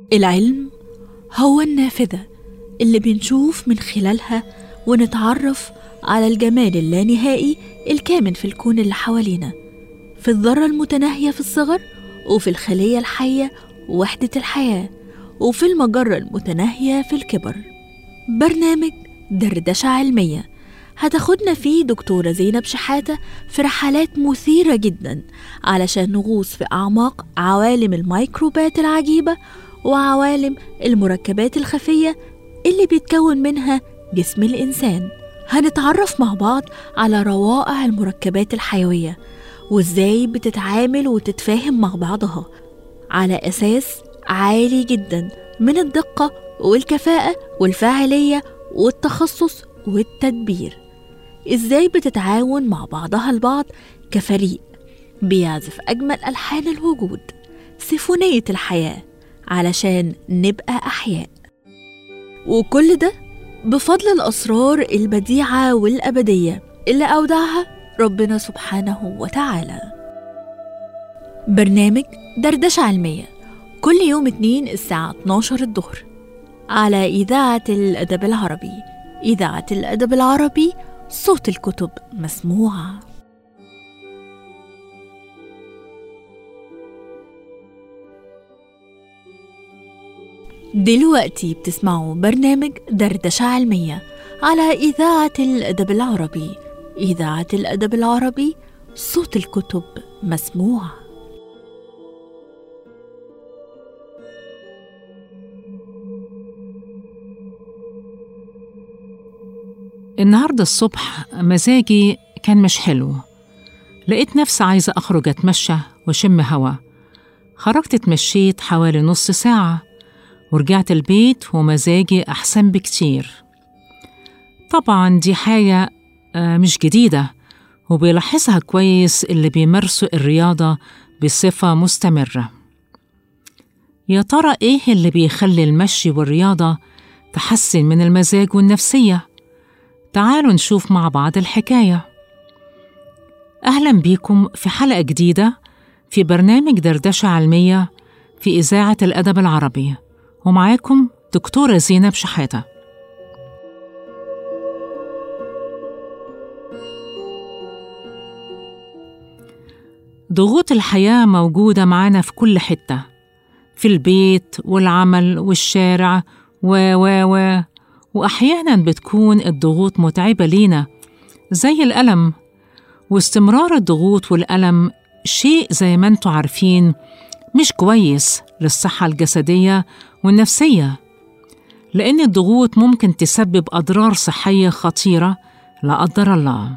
العلم هو النافذة اللي بنشوف من خلالها ونتعرف على الجمال اللانهائي الكامن في الكون اللي حوالينا في الذرة المتناهية في الصغر وفي الخلية الحية وحدة الحياة وفي المجرة المتناهية في الكبر برنامج دردشة علمية هتاخدنا فيه دكتورة زينب شحاتة في رحلات مثيرة جدا علشان نغوص في أعماق عوالم الميكروبات العجيبة وعوالم المركبات الخفية اللي بيتكون منها جسم الإنسان هنتعرف مع بعض على روائع المركبات الحيوية وإزاي بتتعامل وتتفاهم مع بعضها على أساس عالي جدا من الدقة والكفاءة والفاعلية والتخصص والتدبير إزاي بتتعاون مع بعضها البعض كفريق بيعزف أجمل ألحان الوجود سيفونية الحياة علشان نبقى أحياء وكل ده بفضل الأسرار البديعة والأبدية اللي أودعها ربنا سبحانه وتعالى برنامج دردشة علمية كل يوم اتنين الساعة 12 الظهر على إذاعة الأدب العربي إذاعة الأدب العربي صوت الكتب مسموعة دلوقتي بتسمعوا برنامج دردشة علمية على إذاعة الأدب العربي إذاعة الأدب العربي صوت الكتب مسموعة النهاردة الصبح مزاجي كان مش حلو لقيت نفسي عايزة أخرج أتمشى وأشم هوا خرجت اتمشيت حوالي نص ساعة ورجعت البيت ومزاجي أحسن بكتير طبعا دي حاجة آه، مش جديدة وبيلاحظها كويس اللي بيمارسوا الرياضة بصفة مستمرة يا ترى إيه اللي بيخلي المشي والرياضة تحسن من المزاج والنفسية؟ تعالوا نشوف مع بعض الحكاية أهلا بيكم في حلقة جديدة في برنامج دردشة علمية في إذاعة الأدب العربي ومعاكم دكتورة زينب شحاتة ضغوط الحياة موجودة معانا في كل حتة في البيت والعمل والشارع و و و وأحيانا بتكون الضغوط متعبة لينا زي الألم واستمرار الضغوط والألم شيء زي ما انتوا عارفين مش كويس للصحة الجسدية والنفسية لأن الضغوط ممكن تسبب أضرار صحية خطيرة لا قدر الله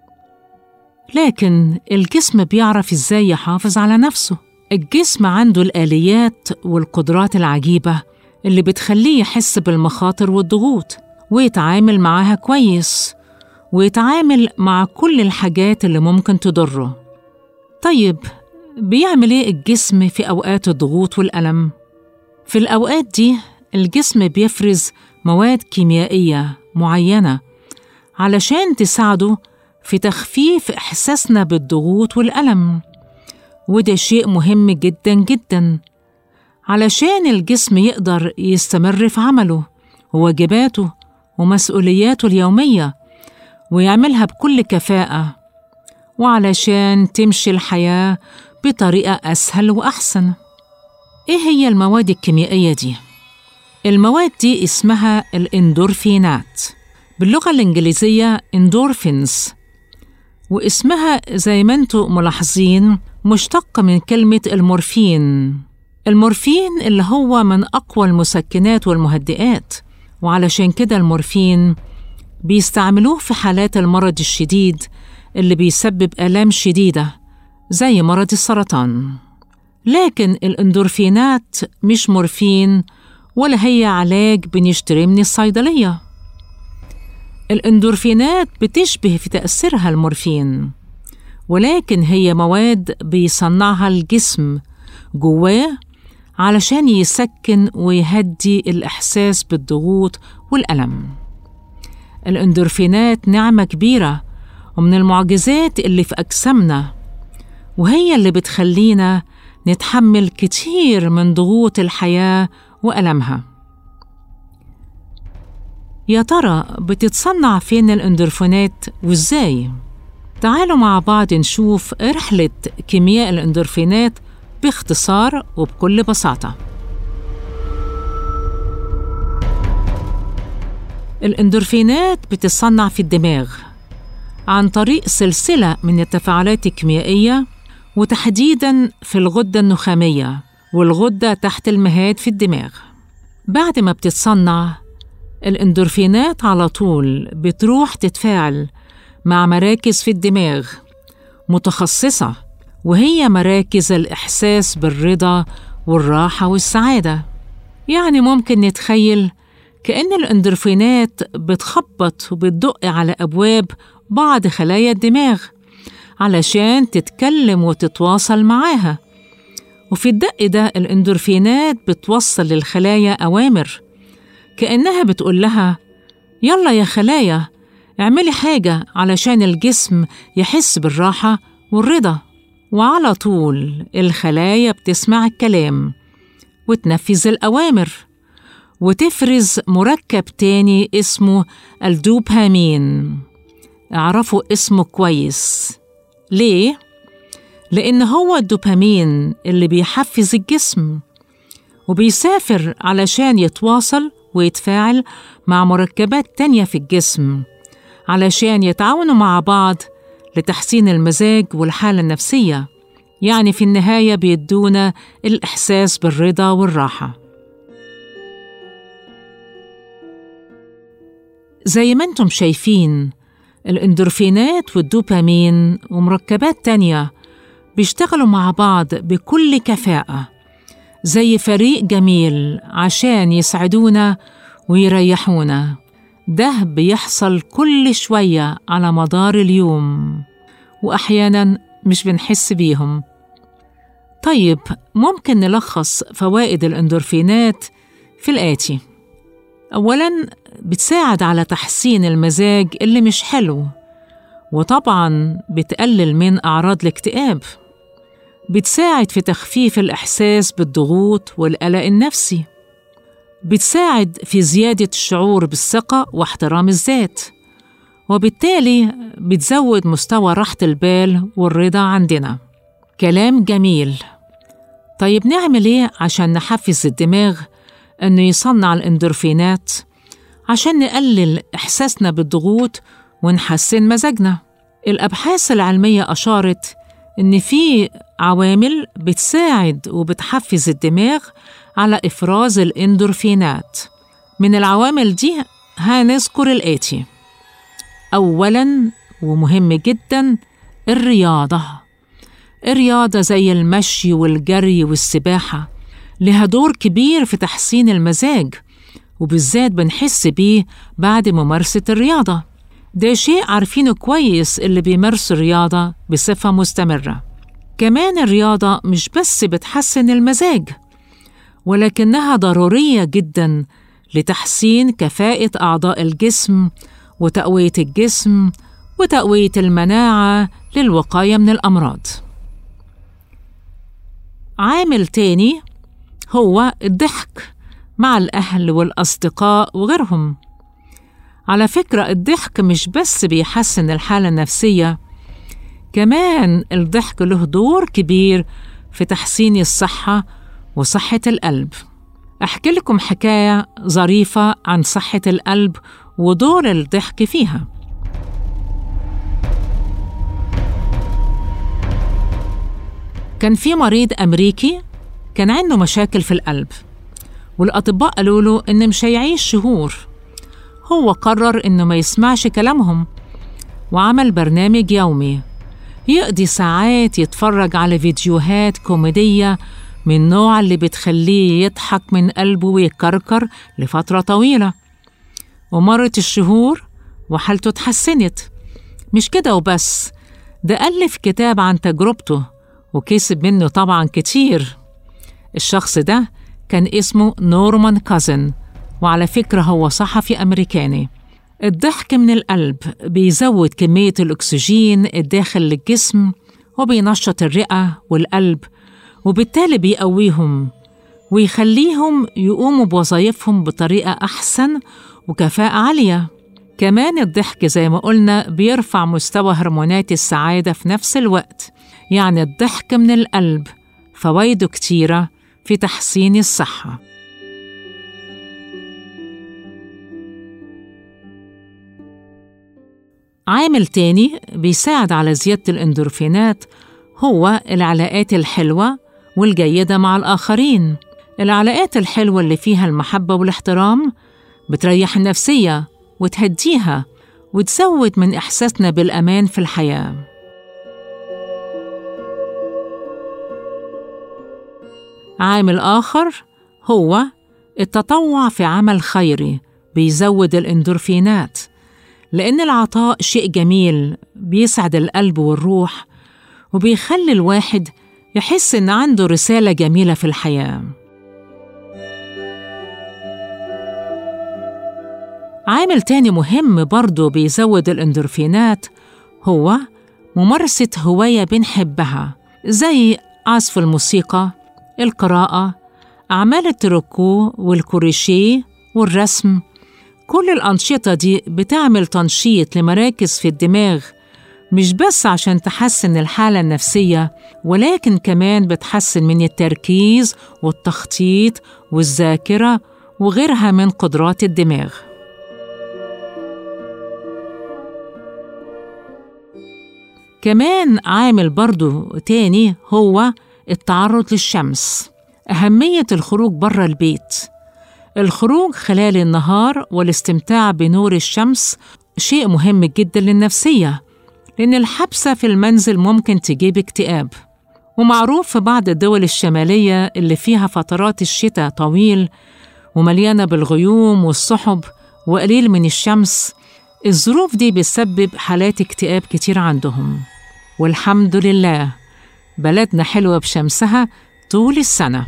لكن الجسم بيعرف إزاي يحافظ على نفسه الجسم عنده الآليات والقدرات العجيبة اللي بتخليه يحس بالمخاطر والضغوط ويتعامل معاها كويس ويتعامل مع كل الحاجات اللي ممكن تضره طيب بيعمل ايه الجسم في اوقات الضغوط والالم في الاوقات دي الجسم بيفرز مواد كيميائيه معينه علشان تساعده في تخفيف احساسنا بالضغوط والالم وده شيء مهم جدا جدا علشان الجسم يقدر يستمر في عمله وواجباته ومسؤولياته اليوميه ويعملها بكل كفاءه وعلشان تمشي الحياه بطريقه اسهل واحسن ايه هي المواد الكيميائيه دي المواد دي اسمها الاندورفينات باللغه الانجليزيه اندورفينز واسمها زي ما انتم ملاحظين مشتق من كلمه المورفين المورفين اللي هو من اقوى المسكنات والمهدئات وعلشان كده المورفين بيستعملوه في حالات المرض الشديد اللي بيسبب آلام شديدة زي مرض السرطان لكن الاندورفينات مش مورفين ولا هي علاج بنشتريه من الصيدلية الاندورفينات بتشبه في تأثيرها المورفين ولكن هي مواد بيصنعها الجسم جواه علشان يسكن ويهدي الإحساس بالضغوط والألم الاندورفينات نعمة كبيرة ومن المعجزات اللي في أجسامنا وهي اللي بتخلينا نتحمل كتير من ضغوط الحياة وألمها يا ترى بتتصنع فين الاندورفينات وازاي؟ تعالوا مع بعض نشوف رحلة كيمياء الاندورفينات باختصار وبكل بساطة الاندورفينات بتتصنع في الدماغ عن طريق سلسلة من التفاعلات الكيميائية وتحديداً في الغدة النخامية والغدة تحت المهاد في الدماغ بعد ما بتتصنع الاندورفينات على طول بتروح تتفاعل مع مراكز في الدماغ متخصصة وهي مراكز الإحساس بالرضا والراحة والسعادة يعني ممكن نتخيل كأن الاندورفينات بتخبط وبتدق على أبواب بعض خلايا الدماغ علشان تتكلم وتتواصل معاها وفي الدق ده الاندورفينات بتوصل للخلايا أوامر كأنها بتقول لها يلا يا خلايا اعملي حاجة علشان الجسم يحس بالراحة والرضا وعلى طول الخلايا بتسمع الكلام وتنفذ الأوامر وتفرز مركب تاني اسمه الدوبامين اعرفوا اسمه كويس ليه؟ لأن هو الدوبامين اللي بيحفز الجسم وبيسافر علشان يتواصل ويتفاعل مع مركبات تانية في الجسم علشان يتعاونوا مع بعض لتحسين المزاج والحالة النفسية يعني في النهاية بيدونا الإحساس بالرضا والراحة زي ما انتم شايفين الاندورفينات والدوبامين ومركبات تانية بيشتغلوا مع بعض بكل كفاءة زي فريق جميل عشان يسعدونا ويريحونا ده بيحصل كل شوية على مدار اليوم وأحيانا مش بنحس بيهم طيب ممكن نلخص فوائد الاندورفينات في الآتي أولاً بتساعد على تحسين المزاج اللي مش حلو وطبعاً بتقلل من أعراض الاكتئاب بتساعد في تخفيف الإحساس بالضغوط والقلق النفسي بتساعد في زيادة الشعور بالثقة واحترام الذات وبالتالي بتزود مستوى راحة البال والرضا عندنا كلام جميل طيب نعمل ايه عشان نحفز الدماغ انه يصنع الاندورفينات عشان نقلل احساسنا بالضغوط ونحسن مزاجنا الابحاث العلميه اشارت ان في عوامل بتساعد وبتحفز الدماغ على افراز الاندورفينات من العوامل دي هنذكر الاتي اولا ومهم جدا الرياضه الرياضه زي المشي والجري والسباحه لها دور كبير في تحسين المزاج وبالذات بنحس بيه بعد ممارسه الرياضه ده شيء عارفينه كويس اللي بيمارسوا الرياضه بصفه مستمره كمان الرياضه مش بس بتحسن المزاج ولكنها ضروريه جدا لتحسين كفاءه اعضاء الجسم وتقويه الجسم وتقويه المناعه للوقايه من الامراض عامل تاني هو الضحك مع الاهل والاصدقاء وغيرهم على فكره الضحك مش بس بيحسن الحاله النفسيه كمان الضحك له دور كبير في تحسين الصحه وصحه القلب احكي لكم حكايه ظريفه عن صحه القلب ودور الضحك فيها كان في مريض أمريكي كان عنده مشاكل في القلب والأطباء قالوا له إنه مش هيعيش شهور هو قرر إنه ما يسمعش كلامهم وعمل برنامج يومي يقضي ساعات يتفرج على فيديوهات كوميدية من النوع اللي بتخليه يضحك من قلبه ويكركر لفترة طويلة ومرت الشهور وحالته اتحسنت مش كده وبس ده ألف كتاب عن تجربته وكسب منه طبعا كتير الشخص ده كان اسمه نورمان كازن وعلى فكرة هو صحفي أمريكاني الضحك من القلب بيزود كمية الأكسجين الداخل للجسم وبينشط الرئة والقلب وبالتالي بيقويهم ويخليهم يقوموا بوظائفهم بطريقة أحسن وكفاءة عالية كمان الضحك زي ما قلنا بيرفع مستوى هرمونات السعادة في نفس الوقت يعني الضحك من القلب فوائده كتيرة في تحسين الصحة عامل تاني بيساعد على زيادة الإندورفينات هو العلاقات الحلوة والجيدة مع الآخرين العلاقات الحلوة اللي فيها المحبة والاحترام بتريح النفسية وتهديها وتزود من إحساسنا بالأمان في الحياة عامل آخر هو التطوع في عمل خيري بيزود الإندورفينات لأن العطاء شيء جميل بيسعد القلب والروح وبيخلي الواحد يحس إن عنده رسالة جميلة في الحياة عامل تاني مهم برضه بيزود الإندورفينات هو ممارسة هواية بنحبها زي عزف الموسيقى القراءة أعمال التروكو والكوريشيه والرسم كل الأنشطة دي بتعمل تنشيط لمراكز في الدماغ مش بس عشان تحسن الحالة النفسية ولكن كمان بتحسن من التركيز والتخطيط والذاكرة وغيرها من قدرات الدماغ كمان عامل برضو تاني هو التعرض للشمس أهمية الخروج بره البيت الخروج خلال النهار والاستمتاع بنور الشمس شيء مهم جدا للنفسية لأن الحبسة في المنزل ممكن تجيب اكتئاب ومعروف في بعض الدول الشمالية اللي فيها فترات الشتاء طويل ومليانة بالغيوم والسحب وقليل من الشمس الظروف دي بتسبب حالات اكتئاب كتير عندهم والحمد لله بلدنا حلوة بشمسها طول السنة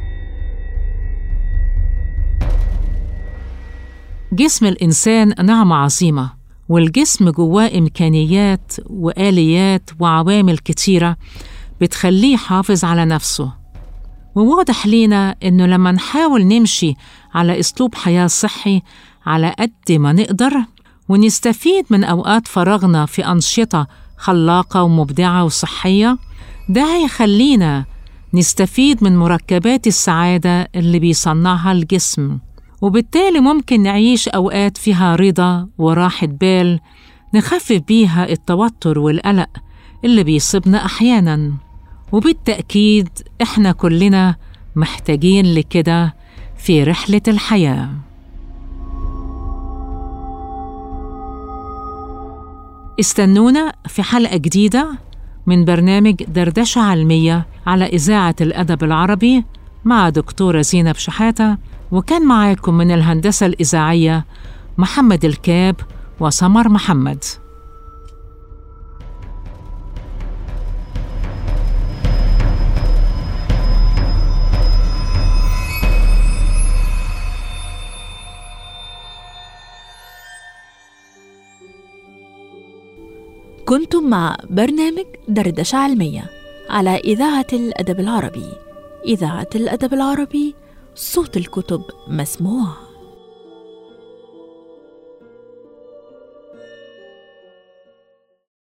جسم الإنسان نعمة عظيمة والجسم جواه إمكانيات وآليات وعوامل كتيرة بتخليه حافظ على نفسه وواضح لينا إنه لما نحاول نمشي على أسلوب حياة صحي على قد ما نقدر ونستفيد من أوقات فراغنا في أنشطة خلاقة ومبدعة وصحية ده هيخلينا نستفيد من مركبات السعادة اللي بيصنعها الجسم وبالتالي ممكن نعيش أوقات فيها رضا وراحة بال نخفف بيها التوتر والقلق اللي بيصيبنا أحيانا وبالتأكيد إحنا كلنا محتاجين لكده في رحلة الحياة استنونا في حلقة جديدة من برنامج دردشة علمية على إذاعة الأدب العربي مع دكتورة زينب شحاتة وكان معاكم من الهندسة الإذاعية محمد الكاب وسمر محمد كنتم مع برنامج دردشة علمية على إذاعة الأدب العربي إذاعة الأدب العربي صوت الكتب مسموع